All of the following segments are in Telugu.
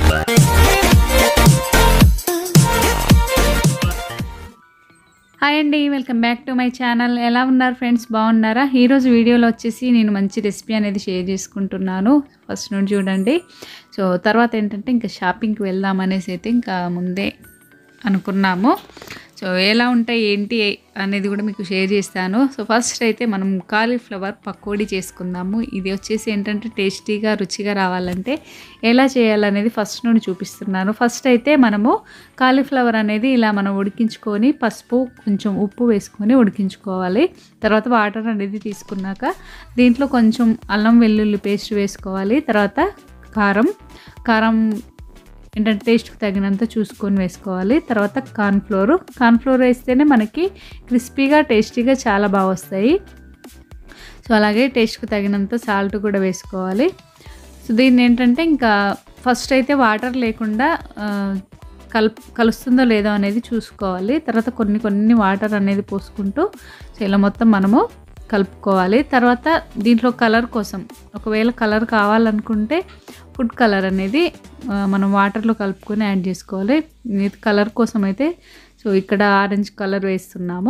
హాయ్ అండి welcome back to my channel ఎలా ఉన్నారు ఫ్రెండ్స్ బాగున్నారా ఈరోజు వీడియోలో వచ్చేసి నేను మంచి రెసిపీ అనేది షేర్ చేసుకుంటున్నాను ఫస్ట్ నుండి చూడండి సో తర్వాత ఏంటంటే ఇంకా షాపింగ్కి వెళ్దాం అనేసి అయితే ఇంకా ముందే అనుకున్నాము సో ఎలా ఉంటాయి ఏంటి అనేది కూడా మీకు షేర్ చేస్తాను సో ఫస్ట్ అయితే మనం కాలీఫ్లవర్ పకోడీ చేసుకుందాము ఇది వచ్చేసి ఏంటంటే టేస్టీగా రుచిగా రావాలంటే ఎలా చేయాలనేది ఫస్ట్ నుండి చూపిస్తున్నాను ఫస్ట్ అయితే మనము కాలీఫ్లవర్ అనేది ఇలా మనం ఉడికించుకొని పసుపు కొంచెం ఉప్పు వేసుకొని ఉడికించుకోవాలి తర్వాత వాటర్ అనేది తీసుకున్నాక దీంట్లో కొంచెం అల్లం వెల్లుల్లి పేస్ట్ వేసుకోవాలి తర్వాత కారం కారం ఏంటంటే టేస్ట్కి తగినంత చూసుకొని వేసుకోవాలి తర్వాత కార్న్ఫ్లోర్ కార్న్ఫ్లోర్ వేస్తేనే మనకి క్రిస్పీగా టేస్టీగా చాలా బాగా వస్తాయి సో అలాగే టేస్ట్కి తగినంత సాల్ట్ కూడా వేసుకోవాలి సో దీన్ని ఏంటంటే ఇంకా ఫస్ట్ అయితే వాటర్ లేకుండా ఆ, కల్ కలుస్తుందో లేదో అనేది చూసుకోవాలి తర్వాత కొన్ని కొన్ని వాటర్ అనేది పోసుకుంటూ సో ఇలా మొత్తం మనము కలుపుకోవాలి తర్వాత దీంట్లో కలర్ కోసం ఒకవేళ కలర్ కావాలనుకుంటే ఫుడ్ కలర్ అనేది ఆ, మనం వాటర్లో కలుపుకొని యాడ్ చేసుకోవాలి ఇది కలర్ కోసం అయితే సో ఇక్కడ ఆరెంజ్ కలర్ వేస్తున్నాము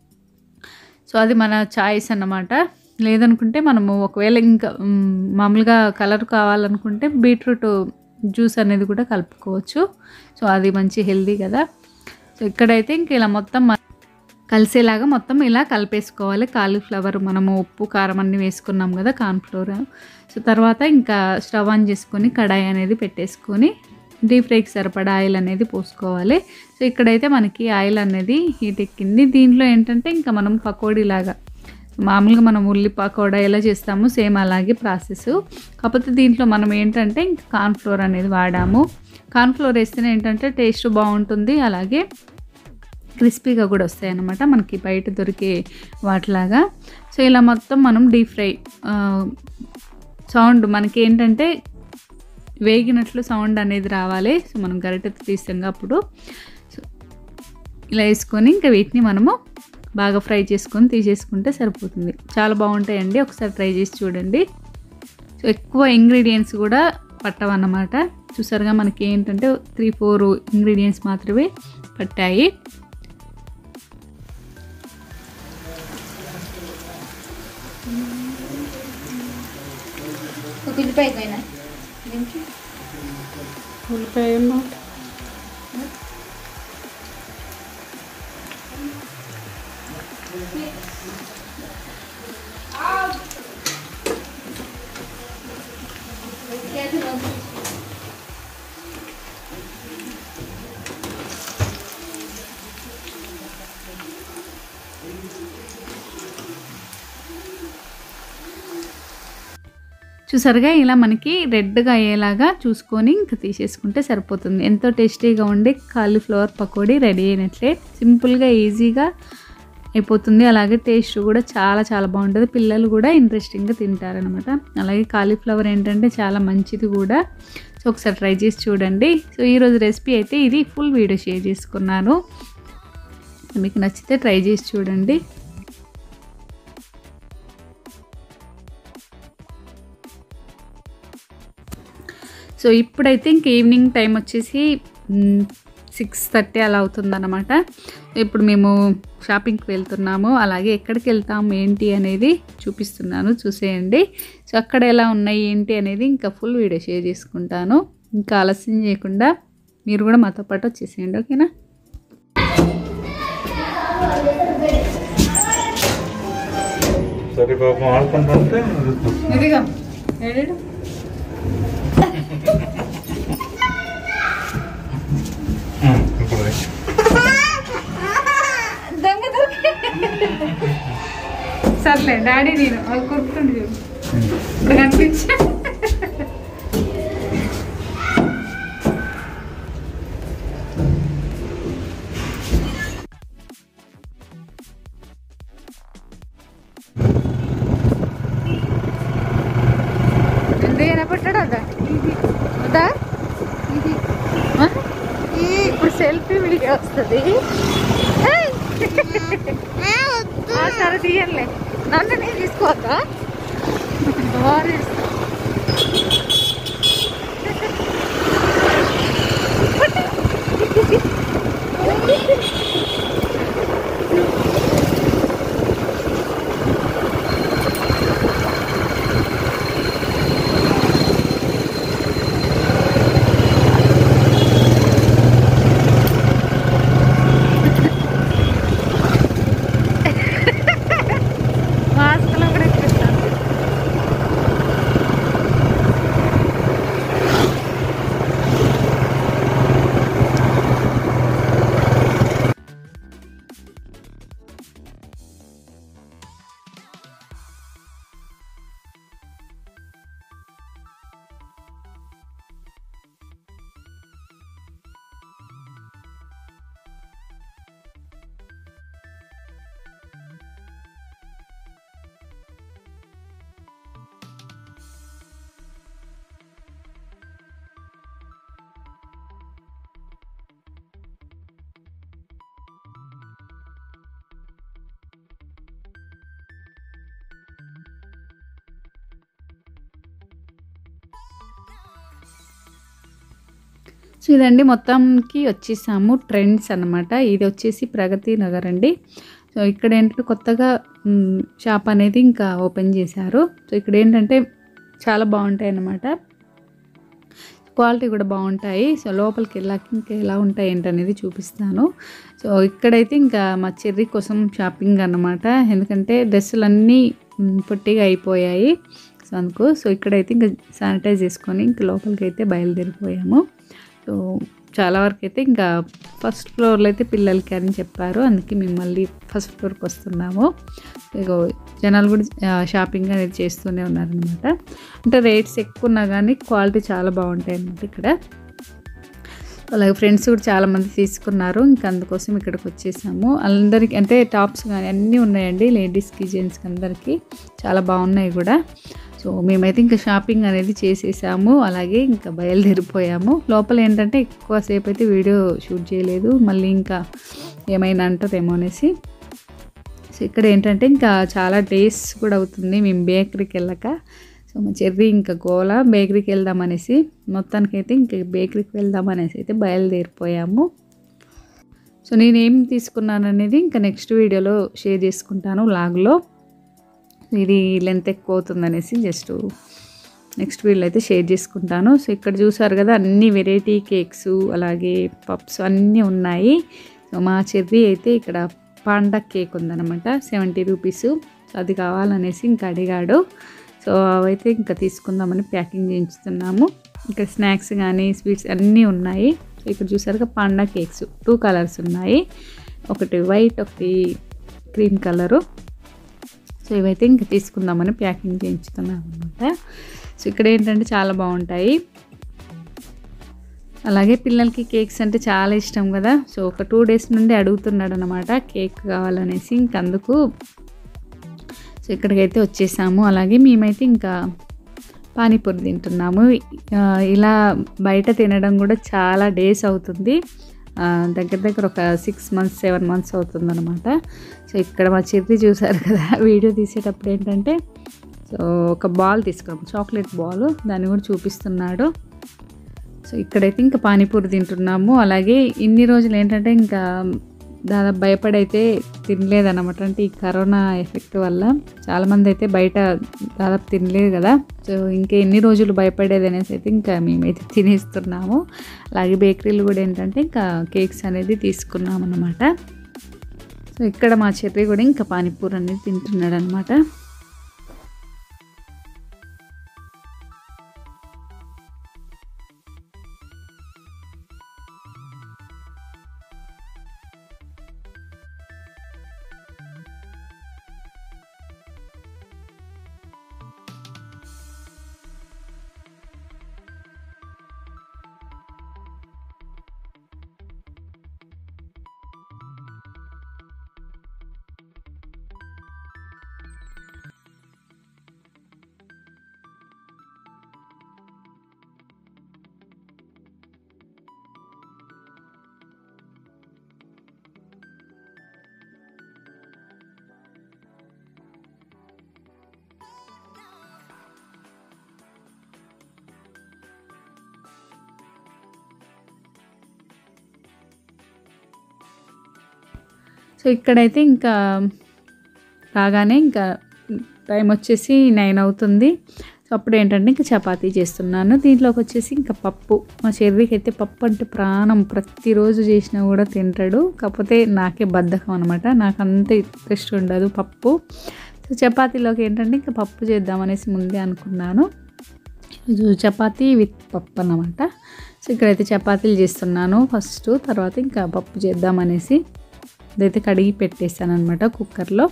సో అది మన చాయిస్ అన్నమాట లేదనుకుంటే మనము ఒకవేళ ఇంకా మ్, మామూలుగా కలర్ కావాలనుకుంటే బీట్రూట్ జ్యూస్ అనేది కూడా కలుపుకోవచ్చు సో అది మంచి హెల్దీ కదా సో ఇక్కడైతే ఇంక ఇలా మొత్తం మ- కలిసేలాగా మొత్తం ఇలా కలిపేసుకోవాలి కాలీఫ్లవర్ మనము ఉప్పు కారం అన్ని వేసుకున్నాం కదా కార్న్ఫ్లోర్ సో తర్వాత ఇంకా స్టవ్ ఆన్ చేసుకొని కడాయి అనేది పెట్టేసుకొని డీప్ ఫ్రైకి సరిపడా ఆయిల్ అనేది పోసుకోవాలి సో ఇక్కడైతే మనకి ఆయిల్ అనేది హీట్ ఎక్కింది దీంట్లో ఏంటంటే ఇంకా మనం పకోడీలాగా మామూలుగా మనం ఉల్లి పకోడా ఎలా చేస్తామో సేమ్ అలాగే ప్రాసెస్ కాకపోతే దీంట్లో మనం ఏంటంటే ఇంకా కార్న్ఫ్లోర్ అనేది వాడాము కార్న్ఫ్లోర్ వేస్తేనే ఏంటంటే టేస్ట్ బాగుంటుంది అలాగే క్రిస్పీగా కూడా వస్తాయి అన్నమాట మనకి బయట దొరికే వాటిలాగా సో ఇలా మొత్తం మనం డీప్ ఫ్రై సౌండ్ మనకి ఏంటంటే వేగినట్లు సౌండ్ అనేది రావాలి సో మనం గరిటెతో తీస్తాం అప్పుడు సో ఇలా వేసుకొని ఇంకా వీటిని మనము బాగా ఫ్రై చేసుకొని తీసేసుకుంటే సరిపోతుంది చాలా బాగుంటాయండి ఒకసారి ట్రై చేసి చూడండి సో ఎక్కువ ఇంగ్రీడియంట్స్ కూడా పట్టవన్నమాట చూసారుగా మనకి ఏంటంటే త్రీ ఫోర్ ఇంగ్రీడియంట్స్ మాత్రమే పట్టాయి ఒక ఉల్లిపాయ పైన దీనికి ఉల్లిపాయ చూసారుగా ఇలా మనకి రెడ్గా అయ్యేలాగా చూసుకొని ఇంకా తీసేసుకుంటే సరిపోతుంది ఎంతో టేస్టీగా ఉండే కాలీఫ్లవర్ పకోడీ రెడీ అయినట్లే సింపుల్గా ఈజీగా అయిపోతుంది అలాగే టేస్ట్ కూడా చాలా చాలా బాగుంటుంది పిల్లలు కూడా ఇంట్రెస్టింగ్గా తింటారనమాట అలాగే కాలీఫ్లవర్ ఏంటంటే చాలా మంచిది కూడా సో ఒకసారి ట్రై చేసి చూడండి సో ఈరోజు రెసిపీ అయితే ఇది ఫుల్ వీడియో షేర్ చేసుకున్నాను మీకు నచ్చితే ట్రై చేసి చూడండి సో ఇప్పుడైతే ఇంక ఈవినింగ్ టైం వచ్చేసి సిక్స్ థర్టీ అలా అవుతుందన్నమాట ఇప్పుడు మేము షాపింగ్కి వెళ్తున్నాము అలాగే ఎక్కడికి వెళ్తాము ఏంటి అనేది చూపిస్తున్నాను చూసేయండి సో అక్కడ ఎలా ఉన్నాయి ఏంటి అనేది ఇంకా ఫుల్ వీడియో షేర్ చేసుకుంటాను ఇంకా ఆలస్యం చేయకుండా మీరు కూడా మాతో పాటు వచ్చేసేయండి ఓకేనా సరే పాపం ఆడుకుంటుంటే ఇదిగా ఏడు ఉమ్, ఇప్పుడు రా. దొంగ దొంగ సర్లే డాడీ నేను అది కొడుతుండే చూడు ఇప్పుడు కనిపించా ఎందుకైనా పెట్టాడు అదా అదా ఇది ఆ? ఇప్పుడు సెల్ఫీ వీడియో వస్తుంది ఆ, సరే తీయంలే నన్ను నేను తీసుకోవద్దా బాగా సో ఇదండి మొత్తంకి వచ్చేసాము ట్రెండ్స్ అన్నమాట ఇది వచ్చేసి ప్రగతి నగర్ అండి సో ఇక్కడ ఏంటంటే కొత్తగా మ్, షాప్ అనేది ఇంకా ఓపెన్ చేశారు సో ఇక్కడ ఏంటంటే చాలా బాగుంటాయి అన్నమాట క్వాలిటీ కూడా బాగుంటాయి సో లోపలికి వెళ్ళాక ఇంకా ఎలా ఉంటాయి ఏంటనేది చూపిస్తాను సో ఇక్కడైతే ఇంకా మా చెర్రీ కోసం షాపింగ్ అన్నమాట ఎందుకంటే డ్రెస్సులు అన్నీ మ్, పొట్టిగా అయిపోయాయి సో అందుకు సో ఇక్కడైతే ఇంకా శానిటైజ్ చేసుకొని ఇంకా లోపలికి అయితే బయలుదేరిపోయాము సో చాలా వరకు అయితే ఇంకా ఫస్ట్ ఫ్లోర్లో అయితే పిల్లలకి అని చెప్పారు అందుకే మేము మళ్ళీ ఫస్ట్ ఫ్లోర్కి వస్తున్నాము ఇగో జనాలు కూడా ఆ, షాపింగ్ అనేది చేస్తూనే ఉన్నారనమాట అంటే రేట్స్ ఎక్కువ ఉన్నా కానీ క్వాలిటీ చాలా బాగుంటాయి అన్నమాట ఇక్కడ అలాగే ఫ్రెండ్స్ కూడా చాలామంది తీసుకున్నారు ఇంకా అందుకోసం ఇక్కడికి వచ్చేసాము అందరికి అంటే టాప్స్ కానీ అన్నీ ఉన్నాయండి లేడీస్కి జెంట్స్కి అందరికీ చాలా బాగున్నాయి కూడా సో మేమైతే ఇంకా షాపింగ్ అనేది చేసేసాము అలాగే ఇంకా బయలుదేరిపోయాము లోపల ఏంటంటే ఎక్కువసేపు అయితే వీడియో షూట్ చేయలేదు మళ్ళీ ఇంకా ఏమైనా అంటారేమో అనేసి సో ఇక్కడ ఏంటంటే ఇంకా చాలా డేస్ కూడా అవుతుంది మేము బేకరీకి వెళ్ళక సో మా చెర్రీ ఇంకా గోల బేకరీకి వెళ్దామనేసి మొత్తానికైతే ఇంకా బేకరీకి వెళ్దామనేసి అయితే బయలుదేరిపోయాము సో నేను ఏం తీసుకున్నాను అనేది ఇంకా నెక్స్ట్ వీడియోలో షేర్ చేసుకుంటాను లాగ్లో ఇది లెంత్ ఎక్కువ అవుతుంది అనేసి జస్ట్ నెక్స్ట్ వీడియో అయితే షేర్ చేసుకుంటాను సో ఇక్కడ చూసారు కదా అన్ని వెరైటీ కేక్స్ అలాగే పప్స్ అన్నీ ఉన్నాయి సో మా చెర్రీ అయితే ఇక్కడ పాండా కేక్ ఉందన్నమాట సెవెంటీ రూపీస్ అది కావాలనేసి ఇంకా అడిగాడు సో అవైతే ఇంకా తీసుకుందామని ప్యాకింగ్ చేయించుతున్నాము ఇక్కడ స్నాక్స్ కానీ స్వీట్స్ అన్నీ ఉన్నాయి సో ఇక్కడ చూసారుగా పాండా కేక్స్ టూ కలర్స్ ఉన్నాయి ఒకటి వైట్ ఒకటి క్రీమ్ కలరు సో ఇవైతే ఇంకా తీసుకుందామని ప్యాకింగ్ చేయించుతున్నాను అనమాట సో ఇక్కడ ఏంటంటే చాలా బాగుంటాయి అలాగే పిల్లలకి కేక్స్ అంటే చాలా ఇష్టం కదా సో ఒక టూ డేస్ నుండి అడుగుతున్నాడు అనమాట కేక్ కావాలనేసి ఇంక అందుకు సో ఇక్కడికైతే వచ్చేసాము అలాగే మేమైతే ఇంకా పానీపూరి తింటున్నాము ఆ, ఇలా బయట తినడం కూడా చాలా డేస్ అవుతుంది ఆ, దగ్గర దగ్గర ఒక సిక్స్ మంత్స్ సెవెన్ మంత్స్ అవుతుంది అనమాట సో ఇక్కడ మా చెర్రి చూసారు కదా వీడియో తీసేటప్పుడు ఏంటంటే సో ఒక బాల్ తీసుకున్నాం చాక్లెట్ బాల్ దాన్ని కూడా చూపిస్తున్నాడు సో ఇక్కడైతే ఇంకా పానీపూరి తింటున్నాము అలాగే ఇన్ని రోజులు ఏంటంటే ఇంకా దాదాపు భయపడైతే తినలేదన్నమాట అంటే ఈ కరోనా ఎఫెక్ట్ వల్ల చాలామంది అయితే బయట దాదాపు తినలేదు కదా సో ఇంకా ఎన్ని రోజులు భయపడేది అనేసి అయితే ఇంకా మేమైతే తినేస్తున్నాము అలాగే బేకరీలు కూడా ఏంటంటే ఇంకా కేక్స్ అనేది తీసుకున్నాం అనమాట సో ఇక్కడ మా చెర్రీ కూడా ఇంకా పానీపూరి అనేది తింటున్నాడు అనమాట సో ఇక్కడైతే ఇంకా రాగానే ఇంకా టైం వచ్చేసి నైన్ అవుతుంది సో అప్పుడు ఏంటంటే ఇంకా చపాతీ చేస్తున్నాను దీంట్లోకి వచ్చేసి ఇంకా పప్పు మా చెర్రీకి అయితే పప్పు అంటే ప్రాణం ప్రతిరోజు చేసినా కూడా తింటాడు కాకపోతే నాకే బద్ధకం అనమాట నాకు అంత ఇంట్రెస్ట్ ఉండదు పప్పు సో చపాతీలోకి ఏంటంటే ఇంకా పప్పు చేద్దామనేసి ముందే అనుకున్నాను ఇది చపాతీ విత్ పప్పు అన్నమాట సో ఇక్కడైతే చపాతీలు చేస్తున్నాను ఫస్ట్ తర్వాత ఇంకా పప్పు చేద్దామనేసి ఇదైతే కడిగి పెట్టేసాను అనమాట కుక్కర్లో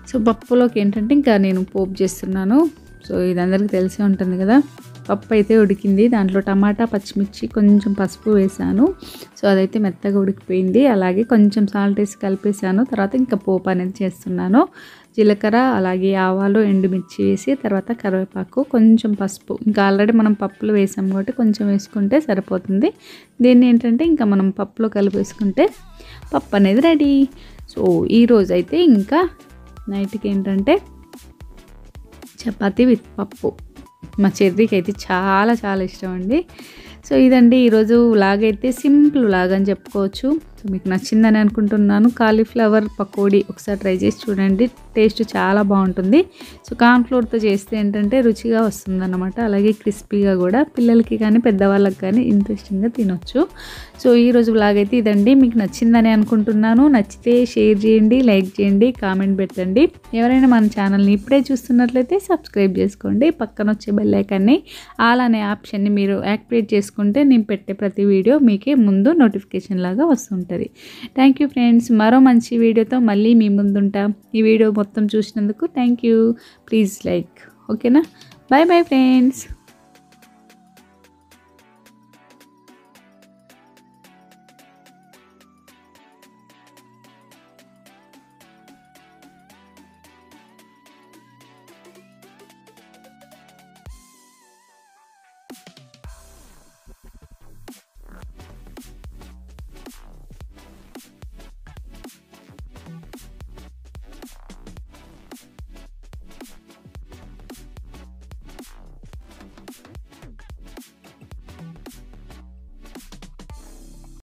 సో పప్పులోకి ఏంటంటే ఇంకా నేను పోపు చేస్తున్నాను సో ఇది అందరికీ తెలిసే ఉంటుంది కదా పప్పు అయితే ఉడికింది దాంట్లో టమాటా పచ్చిమిర్చి కొంచెం పసుపు వేసాను సో అదైతే మెత్తగా ఉడికిపోయింది అలాగే కొంచెం సాల్ట్ వేసి కలిపేసాను తర్వాత ఇంకా పోపు అనేది చేస్తున్నాను జీలకర్ర అలాగే ఆవాలు ఎండుమిర్చి వేసి తర్వాత కరివేపాకు కొంచెం పసుపు ఇంకా ఆల్రెడీ మనం పప్పులో వేసాం కాబట్టి కొంచెం వేసుకుంటే సరిపోతుంది దీన్ని ఏంటంటే ఇంకా మనం పప్పులో కలిపేసుకుంటే పప్పు అనేది రెడీ సో ఈరోజు అయితే ఇంకా నైట్కి ఏంటంటే చపాతీ విత్ పప్పు మా చెర్రీకి అయితే చాలా చాలా ఇష్టం అండి సో ఇదండి ఈరోజు లాగ్ అయితే సింపుల్ లాగ్ అని చెప్పుకోవచ్చు సో మీకు నచ్చిందని అనుకుంటున్నాను కాలీఫ్లవర్ పకోడీ ఒకసారి ట్రై చేసి చూడండి టేస్ట్ చాలా బాగుంటుంది సో కార్న్ఫ్లోర్తో చేస్తే ఏంటంటే రుచిగా వస్తుందన్నమాట అలాగే క్రిస్పీగా కూడా పిల్లలకి కానీ పెద్దవాళ్ళకి కానీ ఇంట్రెస్టింగ్గా తినొచ్చు సో ఈరోజు లాగ్ అయితే ఇదండి మీకు నచ్చిందని అనుకుంటున్నాను నచ్చితే షేర్ చేయండి లైక్ చేయండి కామెంట్ పెట్టండి ఎవరైనా మన ఛానల్ని ఇప్పుడే చూస్తున్నట్లయితే సబ్స్క్రైబ్ చేసుకోండి పక్కన వచ్చే బెల్ ఐకాన్ని ఆల్ అనే ఆప్షన్ని మీరు యాక్టివేట్ చేసుకుంటే నేను పెట్టే ప్రతి వీడియో మీకే ముందు నోటిఫికేషన్ లాగా వస్తుంటుంది థ్యాంక్ యూ ఫ్రెండ్స్ మరో మంచి వీడియోతో మళ్ళీ మీ ముందుంటాం ఈ వీడియో మొత్తం చూసినందుకు థ్యాంక్ యూ ప్లీజ్ లైక్ ఓకేనా బాయ్ బాయ్ ఫ్రెండ్స్